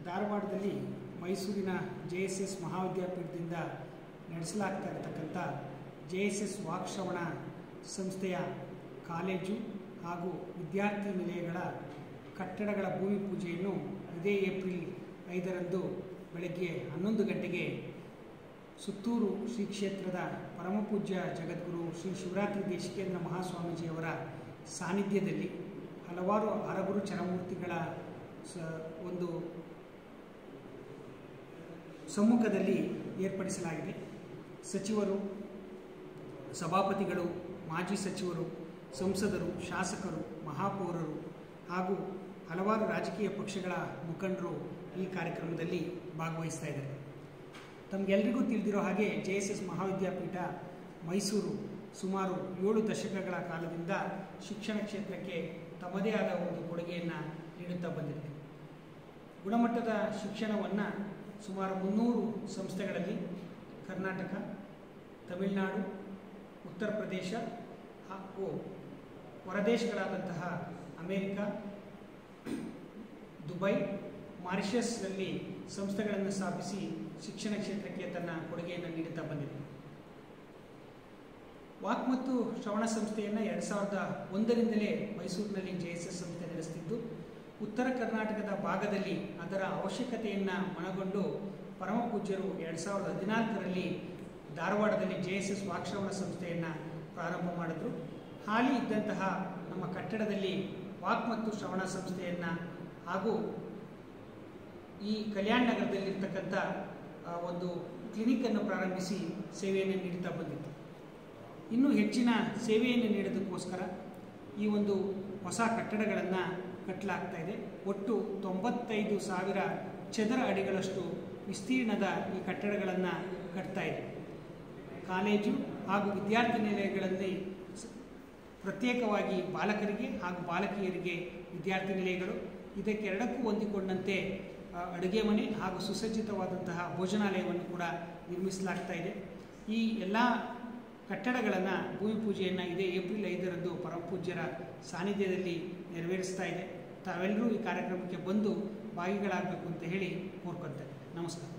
ಧಾರವಾಡದಲ್ಲಿ ಮೈಸೂರಿನ J S S ಮಹಾವಿದ್ಯಾಪೀಠದಿಂದ ನಡೆಸಲಾಗ್ತಾ ಇರತಕ್ಕಂಥ ಜೆ ಎಸ್ ಎಸ್ ವಾಕ್ಶ್ರವಣ ಸಂಸ್ಥೆಯ ಕಾಲೇಜು ಹಾಗೂ ವಿದ್ಯಾರ್ಥಿ ನಿಲಯಗಳ ಕಟ್ಟಡಗಳ ಭೂಮಿ ಪೂಜೆಯನ್ನು ಇದೇ ಏಪ್ರಿಲ್ ಐದರಂದು ಬೆಳಗ್ಗೆ ಹನ್ನೊಂದು ಗಂಟೆಗೆ ಸುತ್ತೂರು ಶ್ರೀ ಕ್ಷೇತ್ರದ ಪರಮಪೂಜ್ಯ ಜಗದ್ಗುರು ಶ್ರೀ ಶಿವರಾತ್ರಿ ದೇಶಿಕೇಂದ್ರ ಮಹಾಸ್ವಾಮೀಜಿಯವರ ಸಾನ್ನಿಧ್ಯದಲ್ಲಿ ಹಲವಾರು ಹರಗುರು ಚರಮೂರ್ತಿಗಳ ಸ ಒಂದು ಸಮ್ಮುಖದಲ್ಲಿ ಏರ್ಪಡಿಸಲಾಗಿದೆ ಸಚಿವರು ಸಭಾಪತಿಗಳು ಮಾಜಿ ಸಚಿವರು ಸಂಸದರು ಶಾಸಕರು ಮಹಾಪೌರರು ಹಾಗೂ ಹಲವಾರು ರಾಜಕೀಯ ಪಕ್ಷಗಳ ಮುಖಂಡರು ಈ ಕಾರ್ಯಕ್ರಮದಲ್ಲಿ ಭಾಗವಹಿಸ್ತಾ ಇದ್ದಾರೆ ತಮಗೆಲ್ಲರಿಗೂ ತಿಳಿದಿರೋ ಹಾಗೆ J S S Mahavidyapeetha Mysuru ಸುಮಾರು ಏಳು ದಶಕಗಳ ಕಾಲದಿಂದ ಶಿಕ್ಷಣ ಕ್ಷೇತ್ರಕ್ಕೆ ತಮ್ಮದೇ ಆದ ಒಂದು ಕೊಡುಗೆಯನ್ನು ನೀಡುತ್ತಾ ಬಂದಿದೆ ಗುಣಮಟ್ಟದ ಶಿಕ್ಷಣವನ್ನು ಸುಮಾರು ಮುನ್ನೂರು ಸಂಸ್ಥೆಗಳಲ್ಲಿ ಕರ್ನಾಟಕ ತಮಿಳುನಾಡು ಉತ್ತರ ಪ್ರದೇಶ ಹಾಗೂ ಹೊರದೇಶಗಳಾದಂತಹ ಅಮೇರಿಕ ದುಬೈ ಮಾರಿಷಸ್ನಲ್ಲಿ ಸಂಸ್ಥೆಗಳನ್ನು ಸ್ಥಾಪಿಸಿ ಶಿಕ್ಷಣ ಕ್ಷೇತ್ರಕ್ಕೆ ತನ್ನ ಕೊಡುಗೆಯನ್ನು ನೀಡುತ್ತಾ ಬಂದಿದೆ ವಾಕ್ ಮತ್ತು ಶ್ರವಣ ಸಂಸ್ಥೆಯನ್ನು ಎರಡು ಸಾವಿರದ ಒಂದರಿಂದಲೇ ಮೈಸೂರಿನಲ್ಲಿ ಜೆ ಎಸ್ ಎಸ್ ಸಂಸ್ಥೆ ನಡೆಸುತ್ತಿದ್ದು ಉತ್ತರ ಕರ್ನಾಟಕದ ಭಾಗದಲ್ಲಿ ಅದರ ಅವಶ್ಯಕತೆಯನ್ನು ಮನಗೊಂಡು ಪರಮ ಪೂಜ್ಯರು ಎರಡು ಸಾವಿರದ ಹದಿನಾಲ್ಕರಲ್ಲಿ ಧಾರವಾಡದಲ್ಲಿ ಜೆ ಎಸ್ ಎಸ್ ವಾಕ್ಶ್ರವಣ ಸಂಸ್ಥೆಯನ್ನು ಪ್ರಾರಂಭ ಮಾಡಿದ್ರು ಹಾಲಿ ಇದ್ದಂತಹ ನಮ್ಮ ಕಟ್ಟಡದಲ್ಲಿ ವಾಕ್ ಮತ್ತು ಶ್ರವಣ ಸಂಸ್ಥೆಯನ್ನು ಹಾಗೂ ಈ ಕಲ್ಯಾಣ ನಗರದಲ್ಲಿರ್ತಕ್ಕಂಥ ಆ, ಒಂದು ಕ್ಲಿನಿಕ್ಕನ್ನು ಪ್ರಾರಂಭಿಸಿ ಸೇವೆಯನ್ನು ನೀಡುತ್ತಾ ಬಂದಿತ್ತು ಇನ್ನೂ ಹೆಚ್ಚಿನ ಸೇವೆಯನ್ನು ನೀಡೋದಕ್ಕೋಸ್ಕರ ಈ ಒಂದು ಹೊಸ ಕಟ್ಟಡಗಳನ್ನು ಕಟ್ಟಲಾಗ್ತಾ ಇದೆ ಒಟ್ಟು ತೊಂಬತ್ತೈದು ಸಾವಿರ ಚದರ ಅಡಿಗಳಷ್ಟು ವಿಸ್ತೀರ್ಣದ ಈ ಕಟ್ಟಡಗಳನ್ನು ಕಟ್ತಾ ಇದೆ ಕಾಲೇಜು ಹಾಗೂ ವಿದ್ಯಾರ್ಥಿ ನಿಲಯಗಳಲ್ಲಿ ಸ- ಪ್ರತ್ಯೇಕವಾಗಿ ಬಾಲಕರಿಗೆ ಹಾಗೂ ಬಾಲಕಿಯರಿಗೆ ವಿದ್ಯಾರ್ಥಿ ನಿಲಯಗಳು ಇದಕ್ಕೆರಡಕ್ಕೂ ಹೊಂದಿಕೊಂಡಂತೆ ಆ, ಅಡುಗೆ ಮನೆ ಹಾಗೂ ಸುಸಜ್ಜಿತವಾದಂತಹ ಭೋಜನಾಲಯವನ್ನು ಕೂಡ ನಿರ್ಮಿಸಲಾಗ್ತಾ ಇದೆ ಈ ಎಲ್ಲ ಕಟ್ಟಡಗಳನ್ನು ಭೂಮಿ ಪೂಜೆಯನ್ನು ಇದೇ ಏಪ್ರಿಲ್ ಐದರಂದು ಪರಮಪೂಜ್ಯರ ಸಾನ್ನಿಧ್ಯದಲ್ಲಿ ನೆರವೇರಿಸ್ತಾ ಇದೆ ತಾವೆಲ್ಲರೂ ಈ ಕಾರ್ಯಕ್ರಮಕ್ಕೆ ಬಂದು ಭಾಗಿಗಳಾಗಬೇಕು ಅಂತ ಹೇಳಿ ಕೋರ್ಕೊಳ್ತೇನೆ ನಮಸ್ಕಾರ